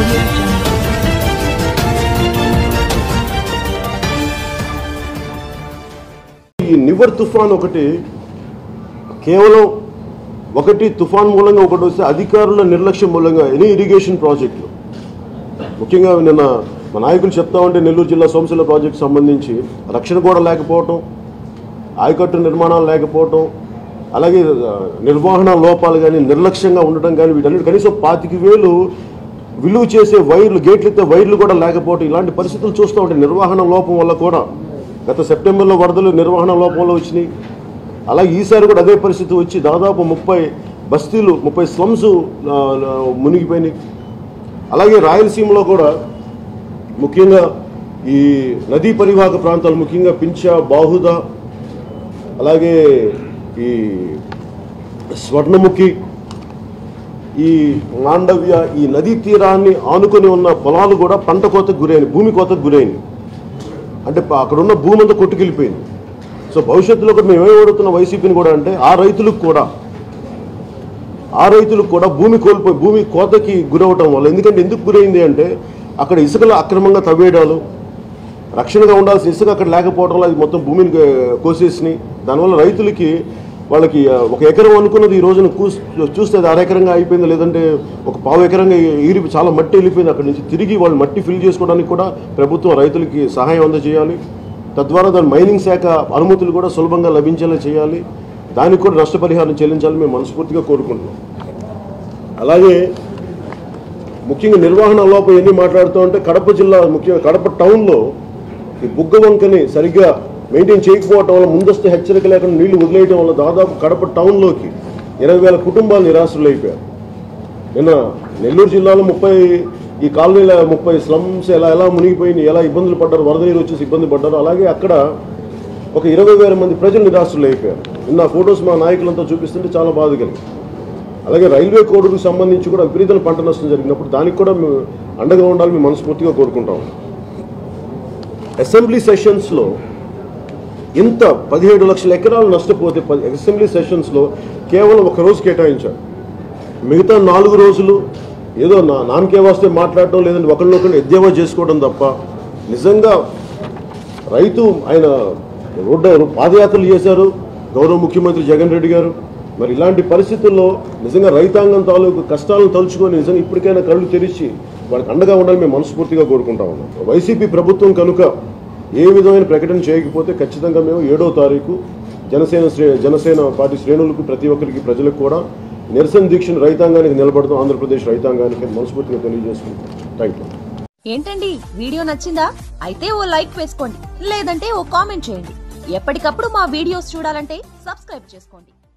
audio jungle. ఈ నివర్ తుఫాన్ ఒకటి కేవలం ఒకటి తుఫాన్ మూలంగా ఒకటి వస్తే అధికారుల నిర్లక్ష్యం మూలంగా ఎనీ ఇరిగేషన్ ప్రాజెక్టులు ముఖ్యంగా నిన్న మా నాయకులు చెప్తా ఉంటే నెల్లూరు జిల్లా సోమశిల ప్రాజెక్ట్ సంబంధించి రక్షణ కూడా లేకపోవటం ఆయకట్టు నిర్మాణాలు లేకపోవటం అలాగే ఆ, నిర్వహణ లోపాలు కానీ నిర్లక్ష్యంగా ఉండటం కానీ వీటన్నిటి కనీసం పాతిక వేలు విలువ చేసే వైర్లు గేట్లు ఎత్తే వైర్లు కూడా లేకపోవటం ఇలాంటి పరిస్థితులు చూస్తూ ఉంటే నిర్వహణ లోపం వల్ల కూడా గత సెప్టెంబర్లో వరదలు నిర్వహణ లోపంలో వచ్చినాయి అలాగే ఈసారి కూడా అదే పరిస్థితి వచ్చి దాదాపు ముప్పై బస్తీలు ముప్పై స్లమ్స్ ఆ, ఆ, మునిగిపోయినాయి అలాగే రాయలసీమలో కూడా ముఖ్యంగా ఈ నదీ పరివాహక ప్రాంతాలు ముఖ్యంగా పించా బాహుద అలాగే ఈ స్వర్ణముఖి ఈ మాండవ్య ఈ నదీ తీరాన్ని ఆనుకొని ఉన్న పొలాలు కూడా పంట కోతకు గురైనవి భూమి కోతకు గురైనవి అంటే ప- అక్కడ ఉన్న భూమి అంతా కొట్టుకెళ్ళిపోయింది సో భవిష్యత్తులో కూడా మేము ఏం అడుగుతున్న వైసీపీని కూడా అంటే ఆ రైతులకు కూడా ఆ రైతులకు కూడా భూమి కోల్పోయి భూమి కోతకి గురవటం వల్ల ఎందుకంటే ఎందుకు గురైంది అంటే అక్కడ ఇసుకలు అక్రమంగా తవ్వేయడాలు రక్షణగా ఉండాల్సిన ఇసుక అక్కడ లేకపోవడం వల్ల అది మొత్తం భూమిని ఆ, కోసేసినాయి దానివల్ల రైతులకి వాళ్ళకి ఆ, ఒక ఎకరం అనుకున్నది ఈ రోజున కూస్ చూస్తే అది అరెకరంగా అయిపోయింది లేదంటే ఒక పావు ఎకరంగా ఈరి చాలా మట్టి వెళ్ళిపోయింది అక్కడి నుంచి తిరిగి వాళ్ళు మట్టి ఫిల్ చేసుకోవడానికి కూడా ప్రభుత్వం రైతులకి సహాయం అందజేయాలి తద్వారా దాని మైనింగ్ శాఖ అనుమతులు కూడా సులభంగా లభించేలా చేయాలి దానికి కూడా నష్టపరిహారం చెల్లించాలని మేము మనస్ఫూర్తిగా కోరుకుంటున్నాం అలాగే ముఖ్యంగా నిర్వహణ లోపం ఎన్ని మాట్లాడుతూ ఉంటే కడప జిల్లా ముఖ్యంగా కడప టౌన్లో ఈ బుగ్గ వంకని సరిగ్గా మెయింటైన్ చేయకపోవటం వల్ల ముందస్తు హెచ్చరిక లేకుండా నీళ్లు వదిలేయడం వల్ల దాదాపు కడప టౌన్లోకి ఇరవై వేల కుటుంబాలు నిరాశ్రులు అయిపోయారు నిన్న నెల్లూరు జిల్లాలో ముప్పై ఈ కాలనీల ముప్పై స్లమ్స్ ఎలా ఎలా మునిగిపోయినాయి ఎలా ఇబ్బందులు పడ్డారు వరద నీరు వచ్చేసి ఇబ్బంది పడ్డారు అలాగే అక్కడ ఒక ఇరవై వేల మంది ప్రజలు నిరాశ్రులు అయిపోయారు నిన్న ఫొటోస్ మా నాయకులంతా చూపిస్తుంటే చాలా బాధ కలిగింది అలాగే రైల్వే కోడుకు సంబంధించి కూడా విపరీతమైన పంట నష్టం జరిగినప్పుడు దానికి కూడా మేము అండగా ఉండాలని మేము మనస్ఫూర్తిగా కోరుకుంటాం అసెంబ్లీ సెషన్స్లో ఇంత పదిహేడు లక్షల ఎకరాలు నష్టపోతే పది అసెంబ్లీ సెషన్స్లో కేవలం ఒక రోజు కేటాయించాడు మిగతా నాలుగు రోజులు ఏదో నా నామకే వస్తే మాట్లాడటం లేదంటే ఒకరినొకరిని ఎద్దేవా చేసుకోవడం తప్ప నిజంగా రైతు ఆయన రోడ్డు పాదయాత్రలు చేశారు గౌరవ ముఖ్యమంత్రి జగన్ రెడ్డి గారు మరి ఇలాంటి పరిస్థితుల్లో నిజంగా రైతాంగం తాలూకు కష్టాలను తలుచుకొని నిజంగా ఇప్పటికైనా కళ్ళు తెరిచి వాళ్ళకి అండగా ఉండాలని మేము మనస్ఫూర్తిగా కోరుకుంటా ఉన్నాం వైసీపీ ప్రభుత్వం కనుక ఏ విధమైన ప్రకటన చేయకపోతే ఖచ్చితంగా మేము ఏడో తారీఖు జనసేన శ్రే జనసేన పార్టీ శ్రేణులకు ప్రతి ఒక్కరికి ప్రజలకు కూడా నిరసన దీక్షను రైతాంగానికి నిలబడతాం ఆంధ్రప్రదేశ్ రైతాంగానికి మనస్ఫూర్తిగా తెలియజేసుకుంటాం థ్యాంక్ యూ ఏంటండి వీడియో నచ్చిందా అయితే ఓ లైక్ వేసుకోండి లేదంటే ఓ కామెంట్ చేయండి ఎప్పటికప్పుడు మా వీడియోస్ చూడాలంటే సబ్స్క్రైబ్ చేసుకోండి